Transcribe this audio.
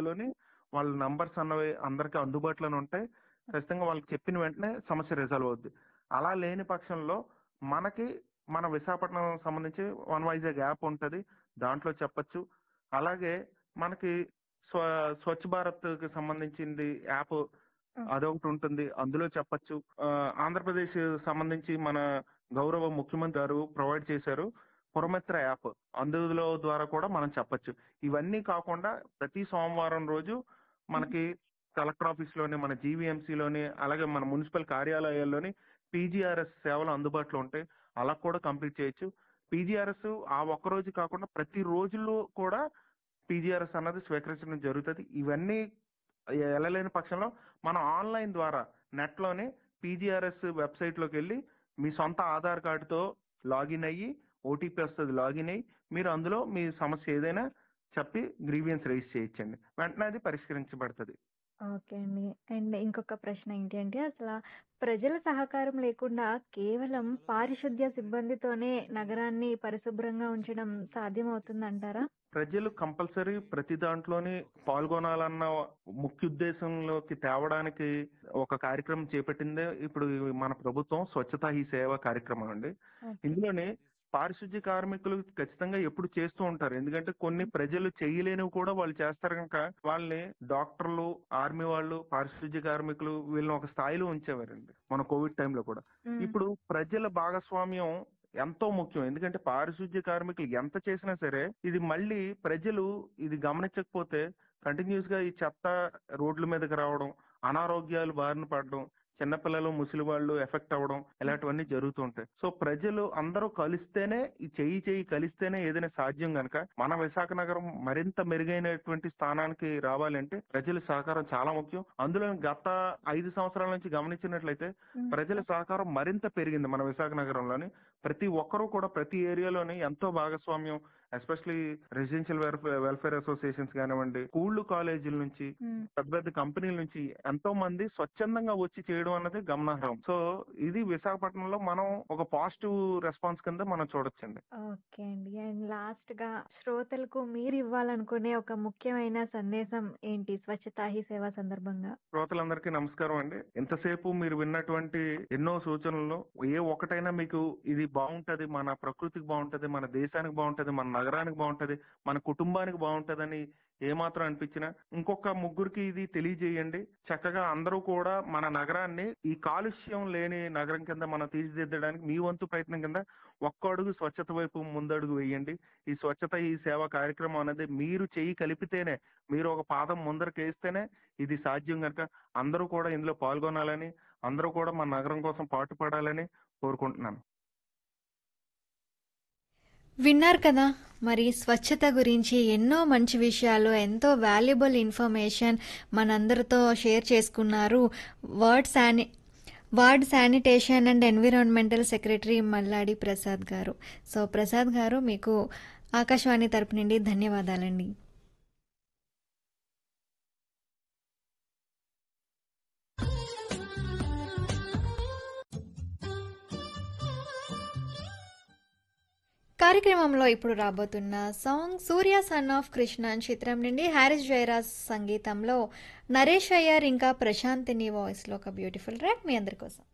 ఏరియాలోని వాళ్ళ నంబర్స్ అన్నవి అందరికీ అందుబాటులోనే ఉంటాయి ఖచ్చితంగా వాళ్ళకి చెప్పిన వెంటనే సమస్య రిజాల్వ్ అవుద్ది అలా లేని పక్షంలో మనకి మన విశాఖపట్నం సంబంధించి వన్ వైజాగ్ యాప్ ఉంటుంది దాంట్లో చెప్పొచ్చు అలాగే మనకి స్వ స్వచ్ఛ భారత్ కి సంబంధించింది యాప్ అదొకటి ఉంటుంది అందులో చెప్పొచ్చు ఆ, ఆంధ్రప్రదేశ్ సంబంధించి మన గౌరవ ముఖ్యమంత్రి గారు ప్రొవైడ్ చేశారు పురమిత్ర యాప్ అందులో ద్వారా కూడా మనం చెప్పొచ్చు ఇవన్నీ కాకుండా ప్రతి సోమవారం రోజు మనకి కలెక్టర్ ఆఫీస్ లోని మన GVMC లోని అలాగే మన మున్సిపల్ కార్యాలయాల్లోని పీజీఆర్ఎస్ సేవలు అందుబాటులో ఉంటాయి అలా కూడా కంప్లీట్ చేయొచ్చు పీజీఆర్ఎస్ ఆ ఒక్క రోజు కాకుండా ప్రతి రోజుల్లో కూడా పీజీఆర్ఎస్ అన్నది స్వీకరించడం జరుగుతుంది ఇవన్నీ వెళ్ళలేని పక్షంలో మనం ఆన్లైన్ ద్వారా నెట్ లోనే పీజీఆర్ఎస్ వెబ్సైట్ లోకి వెళ్ళి మీ సొంత ఆధార్ కార్డుతో లాగిన్ అయ్యి ఓటీపీ వస్తుంది లాగిన్ అయ్యి మీరు అందులో మీ సమస్య ఏదైనా చెప్పి గ్రీవియన్స్ రైజ్ చేయొచ్చండి వెంటనే అది పరిష్కరించబడుతుంది ఓకే అండి. అండ్ ఇంకొక ప్రశ్న ఏంటి అంటే అసల ప్రజల సహకారం లేకుండా కేవలం పారిశుద్ధ్య సిబ్బందితోనే నగరాన్ని పరిశుభ్రంగా ఉంచడం సాధ్యమవుతుందంటారా? ప్రజలు కంపల్సరీ ప్రతి దాంట్లోని పాల్గొనాలన్న ముఖ్య ఉద్దేశంలోకి తేవడానికి ఒక కార్యక్రమం చేపట్టిందే ఇప్పుడు మన ప్రభుత్వం స్వచ్ఛతా హీ సేవ కార్యక్రమం అండి ఓకే. ఇందులోనే పారిశుద్ధ్య కార్మికులు ఖచ్చితంగా ఎప్పుడు చేస్తూ ఉంటారు ఎందుకంటే కొన్ని ప్రజలు చేయలేనివి కూడా వాళ్ళు చేస్తారు కనుక వాళ్ళని డాక్టర్లు ఆర్మీ వాళ్ళు పారిశుద్ధ్య కార్మికులు వీళ్ళని ఒక స్థాయిలో ఉంచేవారండి మన కోవిడ్ టైంలో కూడా హ్మ్. ఇప్పుడు ప్రజల భాగస్వామ్యం ఎంతో ముఖ్యం ఎందుకంటే పారిశుద్ధ్య కార్మికులు ఎంత చేసినా సరే ఇది మళ్ళీ ప్రజలు ఇది గమనించకపోతే కంటిన్యూస్ గా ఈ చెత్త రోడ్ల మీదకి రావడం అనారోగ్యాలు బారిన పడడం చిన్నపిల్లలు ముసలి వాళ్ళు ఎఫెక్ట్ అవ్వడం ఇలాంటివన్నీ జరుగుతూ ఉంటాయి సో ప్రజలు అందరూ కలిస్తేనే ఈ చెయ్యి చెయ్యి కలిస్తేనే ఏదైనా సాధ్యం గనక మన విశాఖ నగరం మరింత మెరుగైనటువంటి స్థానానికి రావాలంటే ప్రజల సహకారం చాలా ముఖ్యం అందులో గత ఐదు సంవత్సరాల నుంచి గమనించినట్లయితే హ్మ్. ప్రజల సహకారం మరింత పెరిగింది మన విశాఖ నగరంలోని ప్రతి ఒక్కరూ కూడా ప్రతి ఏరియాలోని ఎంతో భాగస్వామ్యం ఎస్పెషలీ రెసిడెన్షియల్ వెల్ఫేర్ అసోసియేషన్స్ కానివ్వండి స్కూళ్ళు కాలేజీల నుంచి హ్మ్. పెద్ద పెద్ద కంపెనీల నుంచి ఎంతో మంది స్వచ్ఛందంగా వచ్చి చేయడం అన్నది గమనార్హం సో ఇది విశాఖపట్నంలో మనం ఒక పాజిటివ్ రెస్పాన్స్ కింద మనం చూడొచ్చండి ఓకే అండి. అండ్ లాస్ట్‌గా శ్రోతలకు మీరు ఇవ్వాలనుకునే ఒక ముఖ్యమైన సందేశం ఏంటి స్వచ్ఛతా హీ సేవ సందర్భంగా? శ్రోతలందరికీ నమస్కారం అండి ఇంతసేపు మీరు విన్నటువంటి ఎన్నో సూచనలు ఏ ఒక్కటైనా మీకు ఇది బాగుంటది మన ప్రకృతికి బాగుంటది మన దేశానికి బాగుంటది మన నగరానికి బాగుంటది మన కుటుంబానికి బాగుంటదని ఏమాత్రం అనిపించినా ఇంకొక ముగ్గురికి ఇది తెలియజేయండి చక్కగా అందరూ కూడా మన నగరాన్ని ఈ కాలుష్యం లేని నగరం కింద మనం తీర్చిదిద్దడానికి మీ వంతు ప్రయత్నం కింద ఒక్క అడుగు స్వచ్ఛత వైపు ముందడుగు వేయండి ఈ స్వచ్ఛత ఈ సేవా కార్యక్రమం అనేది మీరు చెయ్యి కలిపితేనే మీరు ఒక పాదం ముందరకు వేస్తేనే ఇది సాధ్యం కనుక అందరూ కూడా ఇందులో పాల్గొనాలని అందరూ కూడా మన నగరం కోసం పాటుపడాలని కోరుకుంటున్నాను విన్నారు కదా మరి స్వచ్ఛత గురించి ఎన్నో మంచి విషయాలు ఎంతో వాల్యుబుల్ ఇన్ఫర్మేషన్ మనందరితో షేర్ చేసుకున్నారు వర్డ్ శాని ward sanitation and environmental secretary Malladi Prasad garu so Prasad గారు మీకు ఆకాశవాణి తరపు నుండి ధన్యవాదాలండి కార్యక్రమంలో ఇప్పుడు రాబోతున్న song Surya son of Krishna చిత్రం నుండి హ్యారిస్ జయరాజ్ సంగీతంలో నరేష్ అయ్యర్ ఇంకా ప్రశాంతిని వాయిస్లో ఒక బ్యూటిఫుల్ ట్రాక్ మీ అందరి కోసం